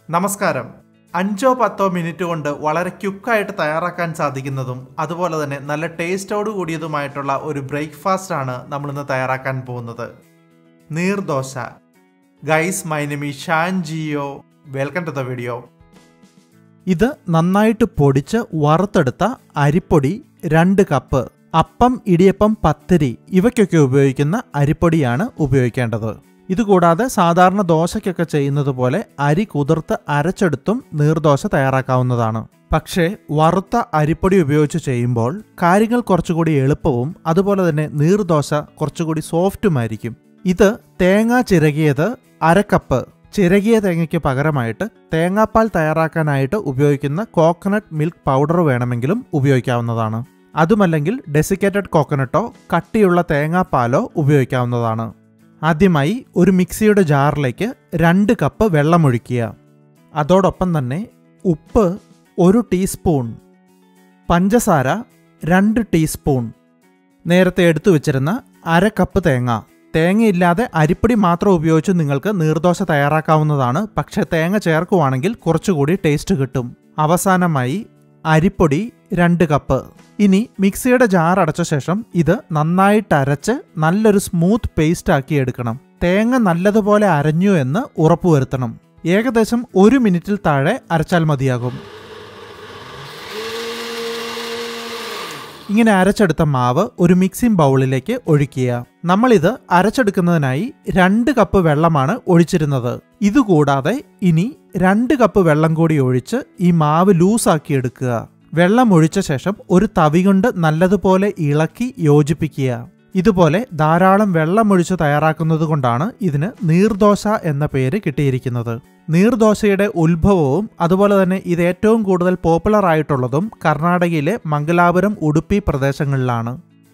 നമസ്കാരം അഞ്ചോ പത്തോ മിനിറ്റ് കൊണ്ട് വളരെ ക്യുക്കായിട്ട് തയ്യാറാക്കാൻ സാധിക്കുന്നതും അതുപോലെ തന്നെ നല്ല ടേസ്റ്റോട് കൂടിയതുമായിട്ടുള്ള ഒരു ബ്രേക്ക്ഫാസ്റ്റ് ആണ് നമ്മളിന്ന് തയ്യാറാക്കാൻ പോകുന്നത് neer dosa guys my name Shan Jio welcome to the video ഇത് നന്നായിട്ട് പൊടിച്ച് വറുത്തെടുത്ത അരിപ്പൊടി രണ്ട് കപ്പ് അപ്പം ഇടിയപ്പം പത്തിരി ഇവയ്ക്കൊക്കെ ഉപയോഗിക്കുന്ന അരിപ്പൊടിയാണ് ഉപയോഗിക്കേണ്ടത് ഇതുകൂടാതെ സാധാരണ ദോശയ്ക്കൊക്കെ ചെയ്യുന്നത് പോലെ അരി കുതിർത്ത് അരച്ചെടുത്തും നീർദോശ തയ്യാറാക്കാവുന്നതാണ് പക്ഷേ വറുത്ത അരിപ്പൊടി ഉപയോഗിച്ച് ചെയ്യുമ്പോൾ കാര്യങ്ങൾ കുറച്ചുകൂടി എളുപ്പവും അതുപോലെ തന്നെ നീർദോശ കുറച്ചുകൂടി സോഫ്റ്റുമായിരിക്കും ഇത് തേങ്ങ ചിരകിയത് അരക്കപ്പ് ചിരകിയ തേങ്ങയ്ക്ക് പകരമായിട്ട് തേങ്ങാപ്പാൽ തയ്യാറാക്കാനായിട്ട് ഉപയോഗിക്കുന്ന കോക്കനട്ട് മിൽക്ക് പൗഡർ വേണമെങ്കിലും ഉപയോഗിക്കാവുന്നതാണ് അതുമല്ലെങ്കിൽ ഡെസിക്കേറ്റഡ് കോക്കനട്ടോ കട്ടിയുള്ള തേങ്ങാപ്പാലോ ഉപയോഗിക്കാവുന്നതാണ് ആദ്യമായി ഒരു മിക്സിയുടെ ജാറിലേക്ക് രണ്ട് കപ്പ് വെള്ളമൊഴിക്കുക അതോടൊപ്പം തന്നെ ഉപ്പ് ഒരു ടീസ്പൂൺ പഞ്ചസാര രണ്ട് ടീസ്പൂൺ നേരത്തെ എടുത്തു വെച്ചിരുന്ന അര കപ്പ് തേങ്ങ തേങ്ങയില്ലാതെ അരിപ്പൊടി മാത്രം ഉപയോഗിച്ച് നിങ്ങൾക്ക് നീർദോശ തയ്യാറാക്കാവുന്നതാണ് പക്ഷേ തേങ്ങ ചേർക്കുവാണെങ്കിൽ കുറച്ചുകൂടി ടേസ്റ്റ് കിട്ടും അവസാനമായി അരിപ്പൊടി രണ്ട് കപ്പ് ഇനി മിക്സിയുടെ ജാർ അടച്ച ശേഷം ഇത് നന്നായിട്ട് അരച്ച് നല്ലൊരു സ്മൂത്ത് പേസ്റ്റ് ആക്കി എടുക്കണം തേങ്ങ നല്ലതുപോലെ അരഞ്ഞു എന്ന് ഉറപ്പുവരുത്തണം ഏകദേശം ഒരു മിനിറ്റിൽ താഴെ അരച്ചാൽ മതിയാകും ഇങ്ങനെ അരച്ചെടുത്ത മാവ് ഒരു മിക്സിംഗ് ബൗളിലേക്ക് ഒഴിക്കുക നമ്മളിത് അരച്ചെടുക്കുന്നതിനായി രണ്ട് കപ്പ് വെള്ളമാണ് ഒഴിച്ചിരുന്നത് ഇതുകൂടാതെ ഇനി രണ്ട് കപ്പ് വെള്ളം കൂടി ഒഴിച്ച് ഈ മാവ് ലൂസാക്കി എടുക്കുക വെള്ളം ഒഴിച്ച ശേഷം ഒരു തവി കൊണ്ട് നല്ലതുപോലെ ഇളക്കി യോജിപ്പിക്കുക ഇതുപോലെ ധാരാളം വെള്ളമൊഴിച്ച് തയ്യാറാക്കുന്നത് കൊണ്ടാണ് ഇതിന് നീർദോശ എന്ന പേര് കിട്ടിയിരിക്കുന്നത് നീർദോശയുടെ ഉത്ഭവവും അതുപോലെ തന്നെ ഇത് ഏറ്റവും കൂടുതൽ പോപ്പുലർ ആയിട്ടുള്ളതും കർണാടകയിലെ മംഗലാപുരം ഉടുപ്പി പ്രദേശങ്ങളിലാണ്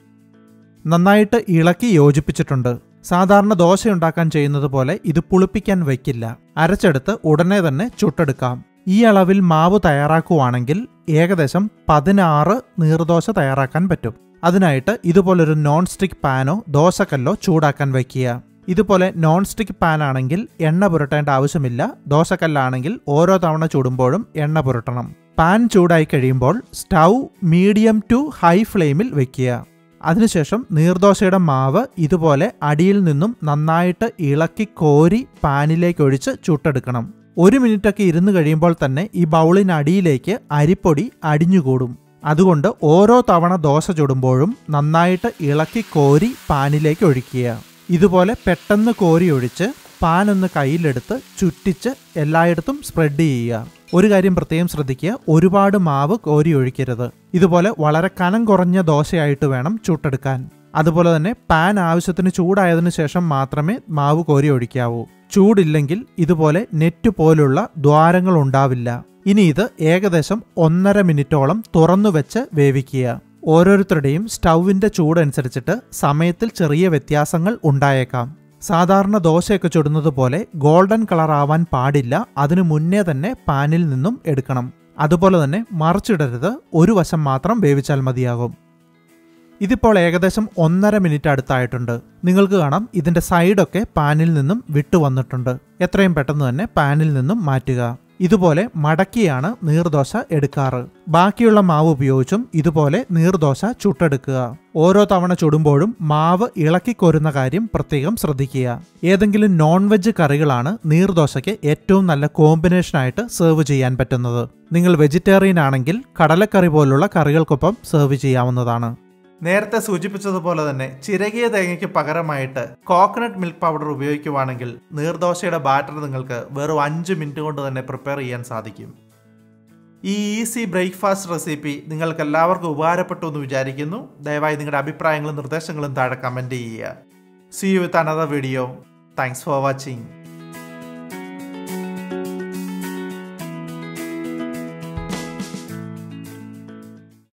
നന്നായിട്ട് ഇളക്കി യോജിപ്പിച്ചിട്ടുണ്ട് സാധാരണ ദോശ ഉണ്ടാക്കാൻ ചെയ്യുന്നത് പോലെ ഇത് പുളിപ്പിക്കാൻ വയ്ക്കില്ല അരച്ചെടുത്ത് ഉടനെ തന്നെ ചുട്ടെടുക്കാം ഈ അളവിൽ മാവ് തയ്യാറാക്കുവാണെങ്കിൽ ഏകദേശം പതിനാറ് നീർദോശ തയ്യാറാക്കാൻ പറ്റും അതിനായിട്ട് ഇതുപോലൊരു നോൺ സ്റ്റിക്ക് പാനോ ദോശക്കല്ലോ ചൂടാക്കാൻ വയ്ക്കുക ഇതുപോലെ നോൺ സ്റ്റിക്ക് പാൻ ആണെങ്കിൽ എണ്ണ പുരട്ടേണ്ട ആവശ്യമില്ല ദോശക്കല്ലാണെങ്കിൽ ഓരോ തവണ ചൂടുമ്പോഴും എണ്ണ പുരട്ടണം പാൻ ചൂടായി കഴിയുമ്പോൾ സ്റ്റൗ മീഡിയം ടു ഹൈ ഫ്ലെയിമിൽ വെക്കുക അതിനുശേഷം നീർദോശയുടെ മാവ് ഇതുപോലെ അടിയിൽ നിന്നും നന്നായിട്ട് ഇളക്കി കോരി പാനിലേക്ക് ഒഴിച്ച് ചുട്ടെടുക്കണം ഒരു മിനിറ്റൊക്കെ ഇരുന്ന് കഴിയുമ്പോൾ തന്നെ ഈ ബൗളിനടിയിലേക്ക് അരിപ്പൊടി അടിഞ്ഞുകൂടും അതുകൊണ്ട് ഓരോ തവണ ദോശ ചുടുമ്പോഴും നന്നായിട്ട് ഇളക്കി കോരി പാനിലേക്ക് ഒഴിക്കുക ഇതുപോലെ പെട്ടെന്ന് കോരി ഒഴിച്ച് പാൻ ഒന്ന് കയ്യിലെടുത്ത് ചുറ്റിച്ച് എല്ലായിടത്തും സ്പ്രെഡ് ചെയ്യുക ഒരു കാര്യം പ്രത്യേകം ശ്രദ്ധിക്കുക ഒരുപാട് മാവ് കോരി ഒഴിക്കരുത് ഇതുപോലെ വളരെ കനം കുറഞ്ഞ ദോശയായിട്ട് വേണം ചുട്ടെടുക്കാൻ അതുപോലെ തന്നെ പാൻ ആവശ്യത്തിന് ചൂടായതിനു ശേഷം മാത്രമേ മാവ് കോരി ഒഴിക്കാവൂ ചൂടില്ലെങ്കിൽ ഇതുപോലെ നെറ്റ് പോലുള്ള ദ്വാരങ്ങൾ ഉണ്ടാവില്ല ഇനി ഇത് ഏകദേശം ഒന്നര മിനിറ്റോളം തുറന്നു വെച്ച് വേവിക്കുക ഓരോരുത്തരുടെയും സ്റ്റൗവിന്റെ ചൂടനുസരിച്ചിട്ട് സമയത്തിൽ ചെറിയ വ്യത്യാസങ്ങൾ ഉണ്ടായേക്കാം സാധാരണ ദോശയൊക്കെ ചുടുന്നത് പോലെ ഗോൾഡൻ കളർ ആവാൻ പാടില്ല അതിനു മുന്നേ തന്നെ പാനിൽ നിന്നും എടുക്കണം അതുപോലെ തന്നെ മറിച്ചിടരുത് ഒരു വശം മാത്രം വേവിച്ചാൽ മതിയാകും ഇതിപ്പോൾ ഏകദേശം ഒന്നര മിനിറ്റ് അടുത്തായിട്ടുണ്ട് നിങ്ങൾക്ക് കാണാം ഇതിന്റെ സൈഡൊക്കെ പാനിൽ നിന്നും വിട്ടു വന്നിട്ടുണ്ട് എത്രയും പെട്ടെന്ന് തന്നെ പാനിൽ നിന്നും മാറ്റുക ഇതുപോലെ മടക്കിയാണ് നീർദോശ എടുക്കാറ് ബാക്കിയുള്ള മാവ് ഉപയോഗിച്ചും ഇതുപോലെ നീർദോശ ചുട്ടെടുക്കുക ഓരോ തവണ ചുടുമ്പോഴും മാവ് ഇളക്കിക്കൊരുന്ന കാര്യം പ്രത്യേകം ശ്രദ്ധിക്കുക ഏതെങ്കിലും നോൺ വെജ് കറികളാണ് നീർദോശയ്ക്ക് ഏറ്റവും നല്ല കോമ്പിനേഷനായിട്ട് സെർവ് ചെയ്യാൻ പറ്റുന്നത് നിങ്ങൾ വെജിറ്റേറിയൻ ആണെങ്കിൽ കടലക്കറി പോലുള്ള കറികൾക്കൊപ്പം സെർവ് ചെയ്യാവുന്നതാണ് നേരത്തെ സൂചിപ്പിച്ചതുപോലെ തന്നെ ചിരകിയ തേങ്ങയ്ക്ക് പകരമായിട്ട് കോക്കനട്ട് മിൽക്ക് പൗഡർ ഉപയോഗിക്കുവാണെങ്കിൽ നീർദോശയുടെ ബാറ്റർ നിങ്ങൾക്ക് വെറും അഞ്ച് മിനിറ്റ് കൊണ്ട് തന്നെ പ്രിപ്പയർ ചെയ്യാൻ സാധിക്കും ഈ ഈസി ബ്രേക്ക്ഫാസ്റ്റ് റെസിപ്പി നിങ്ങൾക്ക് എല്ലാവർക്കും ഉപകാരപ്പെട്ടു എന്ന് വിചാരിക്കുന്നു ദയവായി നിങ്ങളുടെ അഭിപ്രായങ്ങളും നിർദ്ദേശങ്ങളും താഴെ കമൻറ്റ് ചെയ്യുക see you with another video thanks for watching